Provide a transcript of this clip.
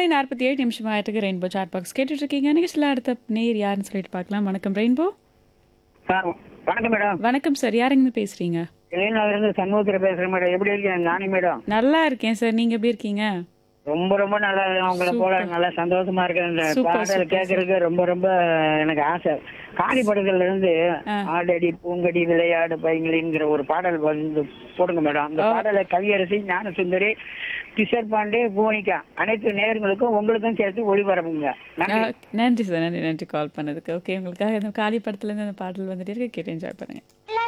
மணி நாற்பத்தி ஏழு நிமிஷம் ஆயிட்டுக்கு ரெயின்போ சாட் பாக்ஸ் கேட்டுட்டு இருக்கீங்க நிகழ்ச்சியில் அடுத்த நேர் யாருன்னு சொல்லிட்டு பார்க்கலாம் வணக்கம் ரெயின்போ சார் வணக்கம் மேடம் வணக்கம் சார் யாருங்க பேசுறீங்க இருந்து சண்முகத்தில் பேசுறேன் மேடம் எப்படி இருக்கீங்க ஞானி மேடம் நல்லா இருக்கேன் சார் நீங்க எப்படி இருக்கீங்க ரொம்ப ரொம்ப நல்லா இருக்கேன். உங்களை போல நல்லா சந்தோஷமா இருக்கேன் இந்த Super, பாடல் super, கேட்கறதுக்கு ரொம்ப ரொம்ப எனக்கு ஆசை காளி படத்துல இருந்து ஆ. ஆடடி பூங்கடி விளையாடு பைங்களிங்கிற ஒரு பாடல் வந்து போடுங்க மேடம் அந்த பாடலை கவியரசி ஞான சுந்தரி கிஷோர் பாண்டே பூனிகா அனைத்து நேயர்களுக்கும் உங்களுக்கும் சேர்த்து ஒளிபரப்புங்க நன்றி ஆ, நன்றி சார் நன்றி நன்றி கால் பண்ணதுக்கு ஓகே உங்களுக்காக இந்த காலி படத்துல இருந்து அந்த பாடல் வந்துட்டு இருக்கு கேட்டு என்ஜாய் பண்ணுங்க La